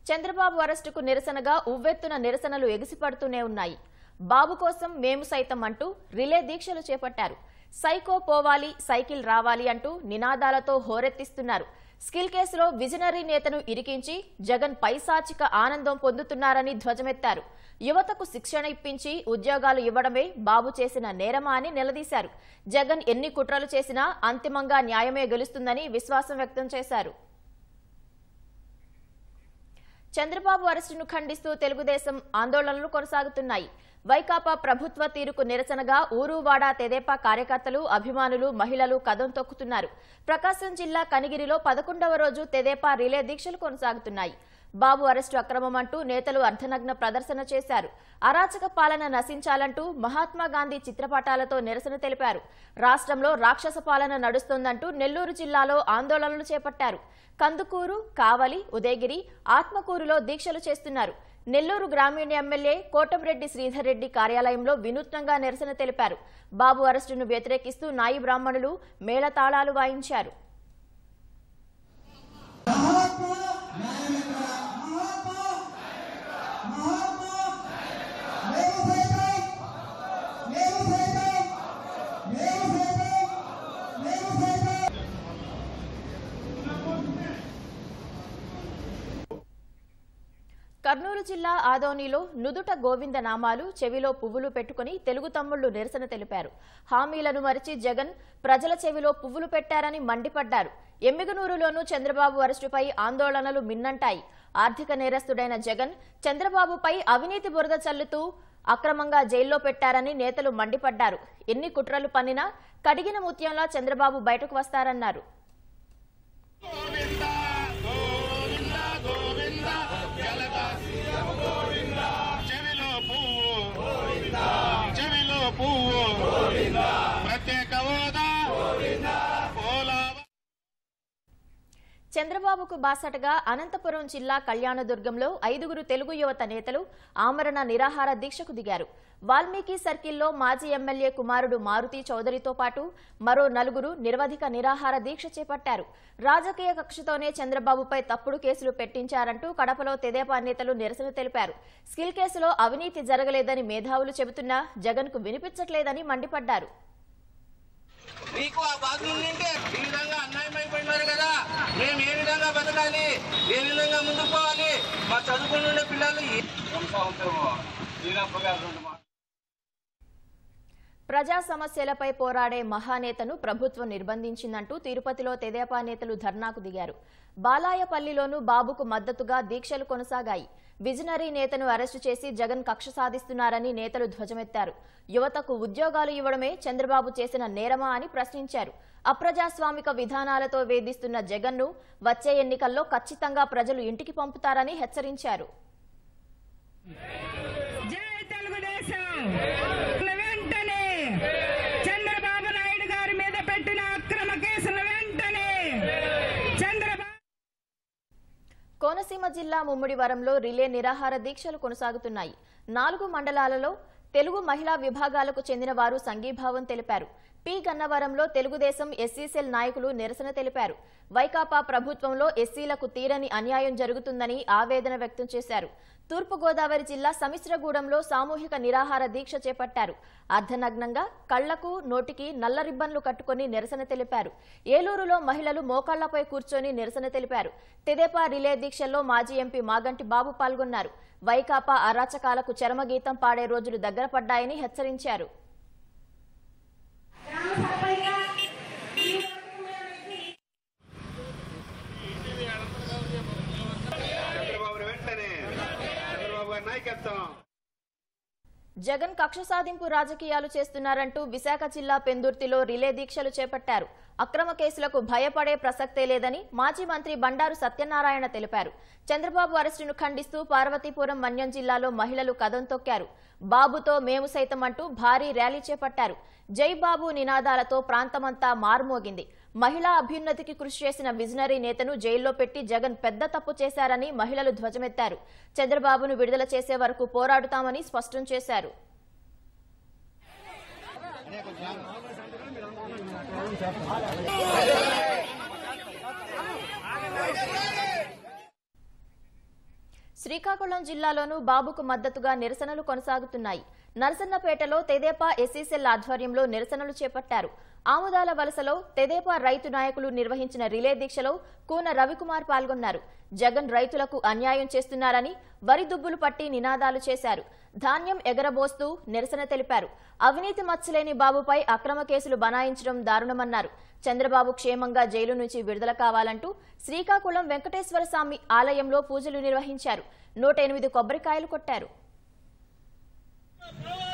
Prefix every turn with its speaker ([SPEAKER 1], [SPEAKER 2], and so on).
[SPEAKER 1] చంద్రబాబు అరెస్టుకు నిరసనగా ఉవ్వెత్తున నిరసనలు ఎగిసిపడుతూనే ఉన్నాయి బాబు కోసం మేము సైతం అంటూ రిలే దీక్షలు చేపట్టారు సైకో పోవాలి సైకిల్ రావాలి అంటూ నినాదాలతో హోరెత్తిస్తున్నారు స్కిల్ కేసులో విజనరీ నేతను ఇరికించి జగన్ పైశాచిక ఆనందం పొందుతున్నారని ధ్వజమెత్తారు యువతకు శిక్షణ ఇప్పించి ఉద్యోగాలు ఇవ్వడమే బాబు చేసిన నేరమా అని నిలదీశారు జగన్ ఎన్ని కుట్రలు చేసినా అంతిమంగా న్యాయమే గెలుస్తుందని విశ్వాసం వ్యక్తం చేశారు చంద్రబాబు అరెస్టును ఖండిస్తూ తెలుగుదేశం ఆందోళనలు కొనసాగుతున్నాయి వైకాపా ప్రభుత్వ తీరుకు నిరసనగా ఊరువాడ తెదేపా కార్యకర్తలు అభిమానులు మహిళలు కదం తొక్కుతున్నారు ప్రకాశం జిల్లా కనిగిరిలో పదకొండవ రోజు తెదేపా రిలే దీక్షలు కొనసాగుతున్నాయి బాబు అరెస్టు అక్రమమంటూ నేతలు అర్ధనగ్న ప్రదర్శన చేశారు అరాచక పాలన నశించాలంటూ మహాత్మా గాంధీ చిత్రపటాలతో నిరసన తెలిపారు రాష్ట్రంలో రాక్షస పాలన నడుస్తోందంటూ నెల్లూరు జిల్లాలో ఆందోళనలు చేపట్టారు కందుకూరు కావలి ఉదయగిరి ఆత్మకూరులో దీక్షలు చేస్తున్నారు నెల్లూరు గ్రామీణ ఎమ్మెల్యే కోటంరెడ్డి శ్రీధర్ రెడ్డి కార్యాలయంలో వినూత్నంగా నిరసన తెలిపారు బాబు అరెస్టును వ్యతిరేకిస్తూ నాయి బ్రాహ్మణులు మేళతాళాలు వాయించారు కర్నూలు జిల్లా ఆదోనిలో నుదుట గోవింద నామాలు చెవిలో పువ్వులు పెట్టుకుని తెలుగు తమ్ముళ్లు నిరసన తెలిపారు హామీలను మరిచి జగన్ ప్రజల చెవిలో పువ్వులు పెట్టారని మండిపడ్డారు ఎమ్మిగనూరులోనూ చంద్రబాబు అరెస్టుపై ఆందోళనలు మిన్నంటాయి ఆర్థిక నేరస్తుడైన జగన్ చంద్రబాబుపై అవినీతి బురద చల్లుతూ అక్రమంగా జైల్లో పెట్టారని నేతలు మండిపడ్డారు ఎన్ని కుట్రలు పన్నినా కడిగిన ముత్యంలా చంద్రబాబు బయటకు వస్తారన్నారు
[SPEAKER 2] చెవిలో పువ్వు చెవిలో పువ్వు ప్రత్యేక హోదా పోలా
[SPEAKER 1] చంద్రబాబుకు బాసటగా అనంతపురం జిల్లా కళ్యాణదుర్గంలో ఐదుగురు తెలుగు యువత నేతలు ఆమరణ నిరాహార దీక్షకు దిగారు వాల్మీకి సర్కిల్లో మాజీ ఎమ్మెల్యే కుమారుడు మారుతి చౌదరితో పాటు మరో నలుగురు నిరవధిక నిరాహార దీక్ష చేపట్టారు రాజకీయ కక్షతోనే చంద్రబాబుపై తప్పుడు కేసులు పెట్టించారంటూ కడపలో తెదేపా నేతలు నిరసన తెలిపారు స్కిల్ కేసులో అవినీతి జరగలేదని మేధావులు చెబుతున్నా జగన్కు వినిపించట్లేదని మండిపడ్డారు
[SPEAKER 3] మీకు ఆ బాధ ఉండింటే ఈ విధంగా అన్యాయం అయిపోయినారు కదా మేము ఏ విధంగా బతకాలి ఏ విధంగా ముందుకు పోవాలి మా చదువుకుని పిల్లలు ఏ-
[SPEAKER 1] ప్రజా సమస్యలపై పోరాడే మహానేతను ప్రభుత్వం నిర్బంధించిందంటూ తిరుపతిలో తెదేపా నేతలు ధర్నాకు దిగారు బాలాయపల్లిలోనూ బాబుకు మద్దతుగా దీక్షలు కొనసాగాయి విజనరీ నేతను అరెస్టు చేసి జగన్ కక్ష సాధిస్తున్నారని నేతలు ధ్వజమెత్తారు యువతకు ఉద్యోగాలు ఇవ్వడమే చంద్రబాబు చేసిన నేరమా అని ప్రశ్నించారు అప్రజాస్వామిక విధానాలతో వేధిస్తున్న జగన్ను వచ్చే ఎన్నికల్లో ఖచ్చితంగా ప్రజలు ఇంటికి పంపుతారని హెచ్చరించారు
[SPEAKER 4] జై తెలుగుదేశం వెంటనే చంద్రబాబు నాయుడు గారి మీద పెట్టిన అక్రమ కేసులు వెంటనే చంద్రబాబు
[SPEAKER 1] కోనసీమ జిల్లా ముమ్మిడివరంలో రిలే నిరాహార దీక్షలు కొనసాగుతున్నాయి నాలుగు మండలాలలో తెలుగు మహిళా విభాగాలకు చెందిన వారు సంఘీభావం తెలిపారు పి గన్నవరంలో తెలుగుదేశం ఎస్సీసెల్ నాయకులు నిరసన తెలిపారు వైకాపా ప్రభుత్వంలో ఎస్సీలకు తీరని అన్యాయం జరుగుతుందని ఆవేదన వ్యక్తం చేశారు తూర్పుగోదావరి జిల్లా సమిశ్రగూడెంలో సామూహిక నిరాహార దీక్ష చేపట్టారు అర్ధనగ్నంగా కళ్లకు నోటికి నల్ల రిబ్బన్లు కట్టుకుని నిరసన తెలిపారు ఏలూరులో మహిళలు మోకాళ్లపై కూర్చొని నిరసన తెలిపారు తెదేపా రిలే దీక్షల్లో మాజీ ఎంపీ మాగంటి బాబు పాల్గొన్నారు వైకాపా అరాచకాలకు చరమగీతం పాడే రోజులు దగ్గర పడ్డాయని హెచ్చరించారు
[SPEAKER 2] చంద్రబాబు వెంటనే చంద్రబాబు గారి నాయకత్వం
[SPEAKER 1] జగన్ కక్ష సాధింపు రాజకీయాలు చేస్తున్నారంటూ విశాఖ జిల్లా పెందుర్తిలో రిలే దీక్షలు చేపట్టారు అక్రమ కేసులకు భయపడే ప్రసక్తే లేదని మాజీ మంత్రి బండారు సత్యనారాయణ తెలిపారు చంద్రబాబు అరెస్టును ఖండిస్తూ పార్వతీపురం మన్యం జిల్లాలో మహిళలు కదం తొక్కారు బాబుతో మేము సైతం అంటూ భారీ ర్యాలీ చేపట్టారు జై బాబు నినాదాలతో ప్రాంతమంతా మారుమోగింది మహిళా అభ్యున్నతికి కృషి చేసిన విజనరీ నేతను జైల్లో పెట్టి జగన్ పెద్ద తప్పు చేశారని మహిళలు ధ్వజమెత్తారు చంద్రబాబును విడుదల చేసే వరకు పోరాడుతామని స్పష్టం చేశారు శ్రీకాకుళం జిల్లాలోనూ బాబుకు మద్దతుగా నిరసనలు కొనసాగుతున్నాయి నరసన్నపేటలో తెదేపా ఎస్సీసెల్ ఆధ్వర్యంలో నిరసనలు చేపట్టారు ఆముదాల వలసలో తెదేపా రైతు నాయకులు నిర్వహించిన రిలే దీక్షలో కూన రవికుమార్ పాల్గొన్నారు జగన్ రైతులకు అన్యాయం చేస్తున్నారని వరి దుబ్బులు పట్టి నినాదాలు చేశారు ధాన్యం ఎగరబోస్తూ నిరసన తెలిపారు అవినీతి మచ్చలేని బాబుపై అక్రమ కేసులు బనాయించడం దారుణమన్నారు చంద్రబాబు క్షేమంగా జైలు నుంచి విడుదల కావాలంటూ శ్రీకాకుళం వెంకటేశ్వర స్వామి ఆలయంలో పూజలు నిర్వహించారు నూట ఎనిమిది కొబ్బరికాయలు కొట్టారు
[SPEAKER 5] జిందాబాద్